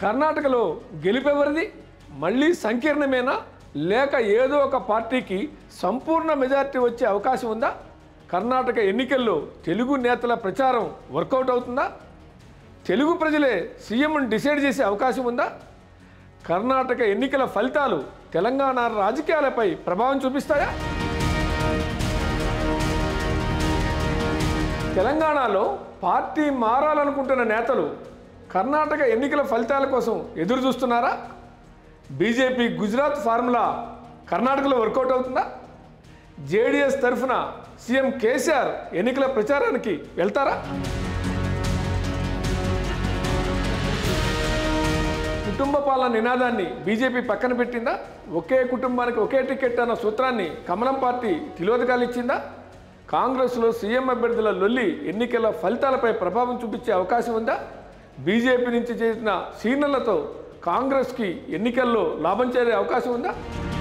కర్ణాటకలో గెలుపెవరిది మళ్ళీ సంకీర్ణమేనా లేక ఏదో ఒక పార్టీకి సంపూర్ణ మెజారిటీ వచ్చే అవకాశం ఉందా కర్ణాటక ఎన్నికల్లో తెలుగు నేతల ప్రచారం వర్కౌట్ అవుతుందా తెలుగు ప్రజలే సీఎంను డిసైడ్ చేసే అవకాశం ఉందా కర్ణాటక ఎన్నికల ఫలితాలు తెలంగాణ రాజకీయాలపై ప్రభావం చూపిస్తాయా తెలంగాణలో పార్టీ మారాలనుకుంటున్న నేతలు కర్ణాటక ఎన్నికల ఫలితాల కోసం ఎదురు చూస్తున్నారా బీజేపీ గుజరాత్ ఫార్ములా కర్ణాటకలో వర్కౌట్ అవుతుందా జేడీఎస్ తరఫున సీఎం కేసీఆర్ ఎన్నికల ప్రచారానికి వెళ్తారా కుటుంబ పాలన నినాదాన్ని బీజేపీ పక్కన పెట్టిందా ఒకే కుటుంబానికి ఒకే టికెట్ అన్న సూత్రాన్ని కమలం పార్టీ తిలోదకాలు ఇచ్చిందా కాంగ్రెస్లో సీఎం అభ్యర్థుల లొల్లి ఎన్నికల ఫలితాలపై ప్రభావం చూపించే అవకాశం ఉందా బీజేపీ నుంచి చేసిన సీనియర్లతో కాంగ్రెస్కి ఎన్నికల్లో లాభం చేరే అవకాశం ఉందా